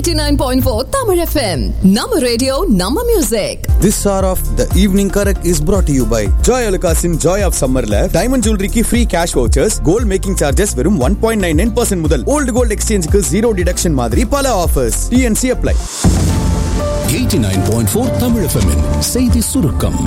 89.4 Tamil FM. Nama radio, Nama music. This hour of the evening correct is brought to you by Joy அலுகாஸின் joy of சம்மர்ல diamond ஜுவல்லரிக்கு free cash vouchers gold making charges வெறும் one point nine nine percent முதல் old gold எக்ஸ்சேஞ்சுக்கு zero deduction மாதிரி பல offers DNC apply 89.4 Tamil FM'in செய்தி சுருக்கம்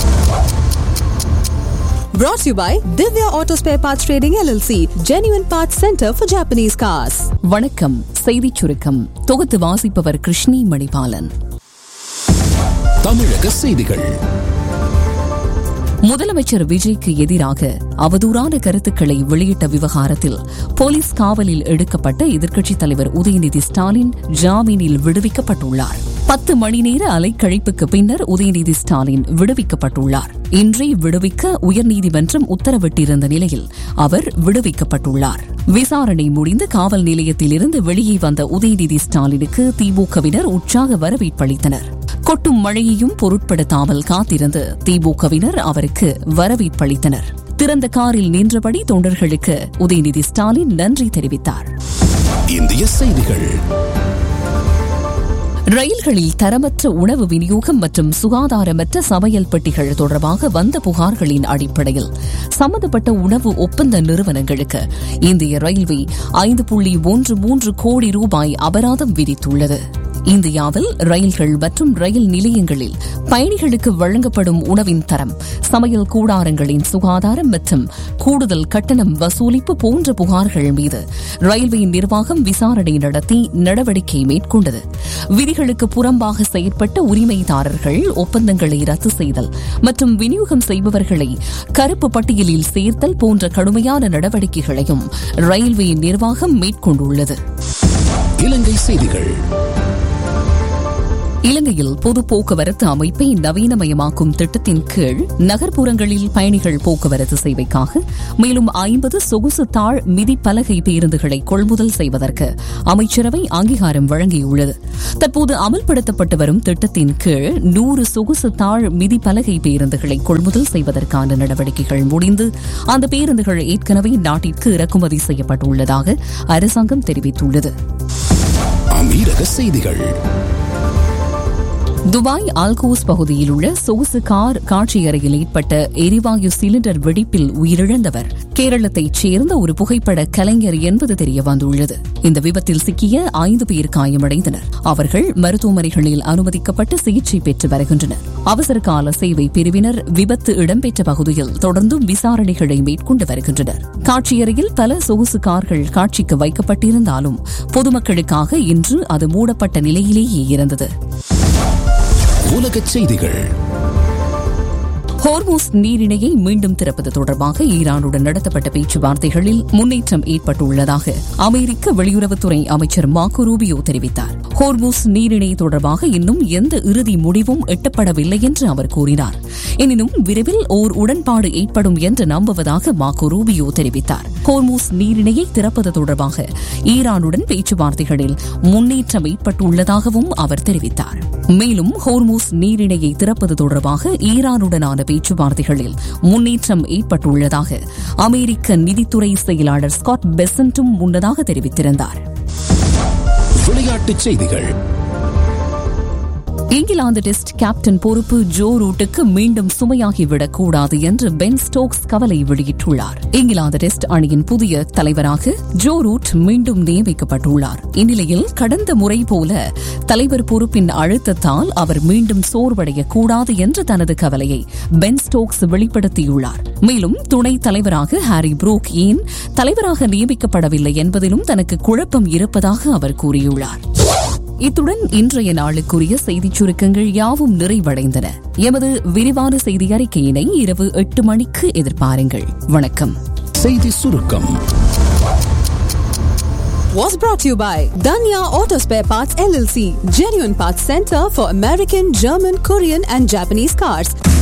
Brought to you by Divya Auto Spare Parts Trading LLC, Genuine Parts Center for Japanese Cars. வணக்கம் செய்திச் சுருக்கம் தொகுத்து வாசிப்பவர் கிருஷ்ணி மணிபாலன் தமிழக செய்திகள் முதலமைச்சர் விஜய்க்கு எதிராக அவதூறான கருத்துக்களை வெளியிட்ட விவகாரத்தில் போலீஸ் காவலில் எடுக்கப்பட்ட எதிர்க்கட்சித் தலைவர் உதயநிதி ஸ்டாலின் ஜாமீனில் விடுவிக்கப்பட்டுள்ளார் பத்து மணி நேர அலைக்கழிப்புக்கு பின்னர் உதயநிதி ஸ்டாலின் விடுவிக்கப்பட்டுள்ளார் இன்றே விடுவிக்க உயர்நீதிமன்றம் உத்தரவிட்டிருந்த நிலையில் அவர் விடுவிக்கப்பட்டுள்ளார் விசாரணை முடிந்து காவல் நிலையத்திலிருந்து வெளியே வந்த உதயநிதி ஸ்டாலினுக்கு திமுகவினர் உற்சாக வரவேற்பளித்தனர் கொட்டும் மழையையும் பொருட்படுத்தாமல் காத்திருந்து திமுகவினர் அவருக்கு வரவேற்பளித்தனர் திறந்த காரில் நின்றபடி தொண்டர்களுக்கு உதயநிதி ஸ்டாலின் நன்றி தெரிவித்தார் இந்திய செய்திகள் ரயில்களில் தரமற்ற உணவு விநியோகம் மற்றும் சுகாதாரமற்ற சமையல் பெட்டிகள் தொடர்பாக வந்த புகார்களின் அடிப்படையில் சம்பந்தப்பட்ட உணவு ஒப்பந்த நிறுவனங்களுக்கு இந்திய ரயில்வே ஐந்து புள்ளி ஒன்று மூன்று கோடி ரூபாய் அபராதம் விதித்துள்ளது இந்தியாவில் ரயில்கள் மற்றும் ரயில் நிலையங்களில் பயணிகளுக்கு வழங்கப்படும் உணவின் தரம் சமையல் கூடாரங்களின் சுகாதாரம் மற்றும் கூடுதல் கட்டணம் வசூலிப்பு போன்ற புகார்கள் மீது ரயில்வே நிர்வாகம் விசாரணை நடத்தி நடவடிக்கை மேற்கொண்டது விதிகளுக்கு புறம்பாக செயற்பட்ட உரிமைதாரர்கள் ஒப்பந்தங்களை ரத்து செய்தல் மற்றும் விநியோகம் செய்பவர்களை கருப்பு பட்டியலில் சேர்த்தல் போன்ற கடுமையான நடவடிக்கைகளையும் ரயில்வே நிர்வாகம் மேற்கொண்டுள்ளது இலங்கை செய்திகள் இலங்கையில் பொது போக்குவரத்து அமைப்பை நவீனமயமாக்கும் திட்டத்தின் கீழ் நகர்ப்புறங்களில் பயணிகள் போக்குவரத்து சேவைக்காக மேலும் ஐம்பது சொகுசு தாழ் மிதி பலகை பேருந்துகளை கொள்முதல் செய்வதற்கு அமைச்சரவை அங்கீகாரம் வழங்கியுள்ளது தற்போது அமல்படுத்தப்பட்டு வரும் திட்டத்தின் கீழ் நூறு சொகுசு தாழ் மிதி பலகை பேருந்துகளை கொள்முதல் செய்வதற்கான நடவடிக்கைகள் முடிந்து அந்த பேருந்துகள் ஏற்கனவே நாட்டிற்கு இறக்குமதி செய்யப்பட்டுள்ளதாக அரசாங்கம் தெரிவித்துள்ளது அமீரக செய்திகள் துபாய் ஆல்கோஸ் பகுதியில் உள்ள சொகுசு கார் காட்சியறையில் ஏற்பட்ட எரிவாயு சிலிண்டர் வெடிப்பில் உயிரிழந்தவர் கேரளத்தைச் சேர்ந்த ஒரு புகைப்பட கலைஞர் என்பது தெரிய வந்துள்ளது இந்த விபத்தில் சிக்கிய ஐந்து பேர் காயமடைந்தனர் அவர்கள் மருத்துவமனைகளில் அனுமதிக்கப்பட்டு சிகிச்சை பெற்று வருகின்றனர் அவசர கால சேவை பிரிவினர் விபத்து இடம்பெற்ற பகுதியில் தொடர்ந்தும் விசாரணைகளை மேற்கொண்டு வருகின்றனர் காட்சியறையில் பல சொகுசு கார்கள் காட்சிக்கு வைக்கப்பட்டிருந்தாலும் பொதுமக்களுக்காக இன்று அது மூடப்பட்ட நிலையிலேயே இருந்தது உலகச் செய்திகள் ஹோர்மோஸ் நீரிணையை மீண்டும் திறப்பது தொடர்பாக ஈரானுடன் நடத்தப்பட்ட பேச்சுவார்த்தைகளில் முன்னேற்றம் ஏற்பட்டுள்ளதாக அமெரிக்க வெளியுறவுத்துறை அமைச்சர் மார்கோ ரூபியோ தெரிவித்தார் ஹோர்மோஸ் நீரிணை தொடர்பாக இன்னும் எந்த இறுதி முடிவும் எட்டப்படவில்லை என்று அவர் கூறினார் எனினும் விரைவில் ஓர் உடன்பாடு ஏற்படும் என்று நம்புவதாக மார்கோ ரூபியோ தெரிவித்தார் ஹோர்மோஸ் நீரிணையை திறப்பது தொடர்பாக ஈரானுடன் பேச்சுவார்த்தைகளில் முன்னேற்றம் ஏற்பட்டுள்ளதாகவும் அவர் தெரிவித்தார் மேலும் ஹோர்மோஸ் நீரிணையை திறப்பது தொடர்பாக ஈரானுடனான பேச்சுவார்த்தைகளில் முன்னேற்றம் ஏற்பட்டுள்ளதாக அமெரிக்க நிதித்துறை செயலாளர் ஸ்காட் பெசன்டும் முன்னதாக தெரிவித்திருந்தார் விளையாட்டுச் செய்திகள் இங்கிலாந்து டெஸ்ட் கேப்டன் பொறுப்பு ஜோ ரூட்டுக்கு மீண்டும் சுமையாகிவிடக் கூடாது என்று பென் ஸ்டோக்ஸ் கவலை வெளியிட்டுள்ளார் இங்கிலாந்து டெஸ்ட் அணியின் புதிய தலைவராக ஜோ ரூட் மீண்டும் நியமிக்கப்பட்டுள்ளார் இந்நிலையில் கடந்த முறை போல தலைவர் பொறுப்பின் அழுத்தத்தால் அவர் மீண்டும் சோர்வடையக் கூடாது என்ற தனது கவலையை பென் ஸ்டோக்ஸ் வெளிப்படுத்தியுள்ளார் மேலும் துணைத் தலைவராக ஹாரி புரூக் ஏன் தலைவராக நியமிக்கப்படவில்லை என்பதிலும் தனக்கு குழப்பம் இருப்பதாக அவர் கூறியுள்ளார் இத்துடன் இன்றைய நாளுக்குரிய செய்திச் சுருக்கங்கள் யாவும் நிறைவடைந்தன எமது விரிவான செய்தி அறிக்கையினை இரவு எட்டு மணிக்கு எதிர்பாருங்கள் வணக்கம் செய்தி சுருக்கம் Was brought to you by Danya Auto Spare Parts LLC, Genuine Parts Center for American, German, Korean, and Japanese cars.